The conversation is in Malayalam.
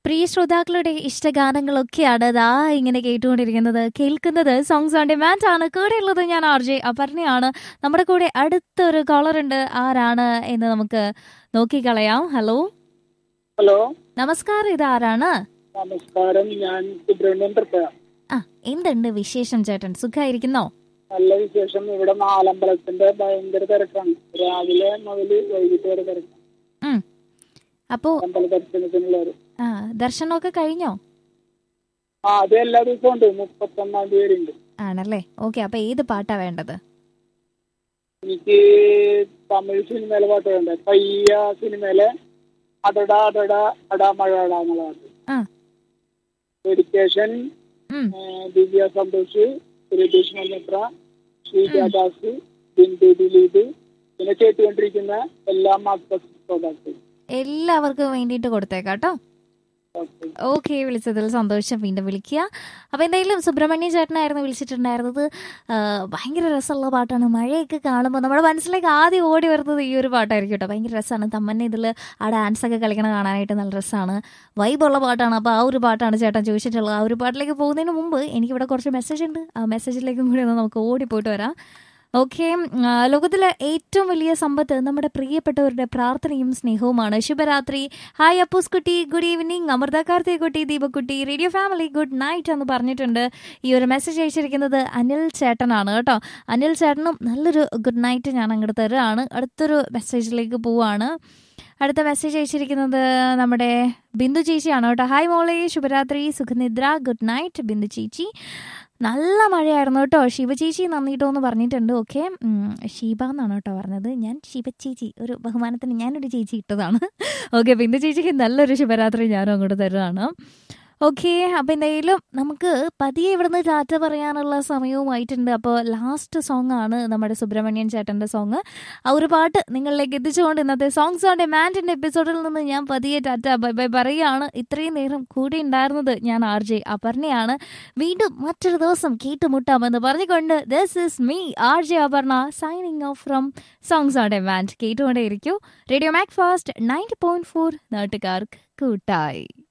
പ്രിയ ശ്രോതാക്കളുടെ ഇഷ്ടഗാനങ്ങളൊക്കെയാണ് ദാ ഇങ്ങനെ കേട്ടുകൊണ്ടിരിക്കുന്നത് കേൾക്കുന്നത് സോങ്സ് ഓൺ ഡിമാൻഡ് ആണ് കൂടെയുള്ളത് ഞാൻ ആർ ജെ അപർണയാണ് നമ്മുടെ കൂടെ അടുത്തൊരു കോളർ ഉണ്ട് ആരാണ് എന്ന് നമുക്ക് നോക്കിക്കളയാം ഹലോ ഹലോ നമസ്കാരം ഇത് ആരാണ് നമസ്കാരം ഞാൻ സുബ്രഹ്മണ്യൻ തൃപ്പയ ആ എന്തുണ്ട് വിശേഷം ചേട്ടൻ സുഖമായിരിക്കുന്നോ നല്ല വിശേഷം ഇവിടെ നാലമ്പലത്തിന്റെ ഭയങ്കര തിരക്കാണ് രാവിലെ മുതൽ വൈകിട്ട് വരെ തിരക്കാണ് ഉം. അപ്പോ അമ്പല ദർശനത്തിനുള്ളവര് ആ ദർശനമൊക്കെ കഴിഞ്ഞോ ആ അത് എല്ലാ ദിവസവും ഉണ്ട് മുപ്പത്തൊന്നാം തീയതി വരെ ഉണ്ട് ആണല്ലേ ഓക്കെ അപ്പൊ ഏത് പാട്ടാ വേണ്ടത് എനിക്ക് തമിഴ് സിനിമയിലെ പാട്ട് വേണ്ട പയ്യ സിനിമയിലെ അടട അടട അടാ മഴ അടാ എന്നുള്ള പാട്ട് ആ. ഡെഡിക്കേഷൻ ഉം. ദിവ്യ സന്തോഷ് രതീഷ് മൽമിത്ര ശ്രീജാദാസ് ബിന്ദു ദിലീപ് പിന്നെ കേട്ടുകൊണ്ടിരിക്കുന്ന എല്ലാ മാസ്റ്റർ ശ്രോതാക്കളും എല്ലാവർക്കും വേണ്ടിയിട്ട് കൊടുത്തേക്കാട്ടോ ഓക്കെ ഓക്കെ വിളിച്ചതിൽ സന്തോഷം വീണ്ടും വിളിക്കുക അപ്പോൾ എന്തായാലും സുബ്രഹ്മണ്യ ചേട്ടനായിരുന്നു വിളിച്ചിട്ടുണ്ടായിരുന്നത് ആ, ഭയങ്കര രസമുള്ള പാട്ടാണ് മഴയൊക്കെ കാണുമ്പോൾ നമ്മുടെ മനസ്സിലേക്ക് ആദ്യം ഓടി വരുന്നത് ഈ ഒരു പാട്ടായിരിക്കും കേട്ടോ ഭയങ്കര രസമാണ് തമ്മന്നെ ഇതിൽ ആ ഡാൻസ് ഒക്കെ കളിക്കണ കാണാനായിട്ട് നല്ല രസമാണ് വൈബുള്ള പാട്ടാണ് അപ്പോൾ ആ ഒരു പാട്ടാണ് ചേട്ടൻ ചോദിച്ചിട്ടുള്ളത് ആ ഒരു പാട്ടിലേക്ക് പോകുന്നതിന് മുമ്പ് എനിക്കിവിടെ കുറച്ച് മെസ്സേജ് ഉണ്ട് ആ മെസ്സേജിലേക്കും കൂടി ഒന്ന് നമുക്ക് ഓടിപ്പോയിട്ട് വരാം ഓക്കെ ലോകത്തിലെ ഏറ്റവും വലിയ സമ്പത്ത് നമ്മുടെ പ്രിയപ്പെട്ടവരുടെ പ്രാർത്ഥനയും സ്നേഹവുമാണ് ശുഭരാത്രി ഹായ് അപ്പൂസ് കുട്ടി ഗുഡ് ഈവനിങ് അമൃത കാർത്തിക കുട്ടി Deepakkutty radio family good night എന്ന് പറഞ്ഞിട്ടുണ്ട് ഈ ഒരു മെസ്സേജ് അയച്ചിരിക്കുന്നത് അനിൽ ചേട്ടനാണ് കേട്ടോ അനിൽ ചേട്ടനും നല്ലൊരു ഗുഡ് നൈറ്റ് ഞാൻ അങ്ങോട്ട് തരുകയാണ് അടുത്തൊരു മെസ്സേജിലേക്ക് പോവാണ് അടുത്ത മെസ്സേജ് അയച്ചിരിക്കുന്നത് നമ്മുടെ ബിന്ദു ചേച്ചിയാണ് കേട്ടോ ഹായ് മോളെ ശുഭരാത്രി സുഖനിദ്ര ഗുഡ് നൈറ്റ് ബിന്ദു ചേച്ചി നല്ല മഴയായിരുന്നു കേട്ടോ ശിവചേച്ചി നന്ദിട്ടോ എന്ന് പറഞ്ഞിട്ടുണ്ട് ഓക്കെ ഷീബ എന്നാണ് കേട്ടോ പറഞ്ഞത് ഞാൻ ശിവചേച്ചി ഒരു ബഹുമാനത്തിന് ഞാനൊരു ചേച്ചി ഇട്ടതാണ് ഓക്കെ ബിന്ദു ചേച്ചിക്ക് നല്ലൊരു ശുഭരാത്രി ഞാനും അങ്ങോട്ട് തരുവാണ് ഓക്കെ അപ്പം എന്തായാലും നമുക്ക് പതിയെ ഇവിടുന്ന് ടാറ്റ പറയാനുള്ള സമയവുമായിട്ടുണ്ട് അപ്പോൾ ലാസ്റ്റ് സോങ് ആണ് നമ്മുടെ സുബ്രഹ്മണ്യൻ ചേട്ടൻ്റെ സോങ് ആ ഒരു പാട്ട് നിങ്ങളിലേക്ക് എത്തിച്ചുകൊണ്ട് ഇന്നത്തെ സോങ്സ് ഓൺ ഡിമാൻഡിൻ്റെ എപ്പിസോഡിൽ നിന്ന് ഞാൻ പതിയെ ടാറ്റ ബൈ ബൈ പറയുകയാണ് ഇത്രയും നേരം കൂടി ഉണ്ടായിരുന്നത് ഞാൻ ആർ ജെ അപർണയാണ് വീണ്ടും മറ്റൊരു ദിവസം കേട്ടുമുട്ടാമെന്ന് പറഞ്ഞുകൊണ്ട് this is me R J Aparna signing off from songs on demand കേട്ടുകൊണ്ടേയിരിക്കൂ radio Mac fast ninety point four നാട്ടുകാർക്ക് കൂട്ടായി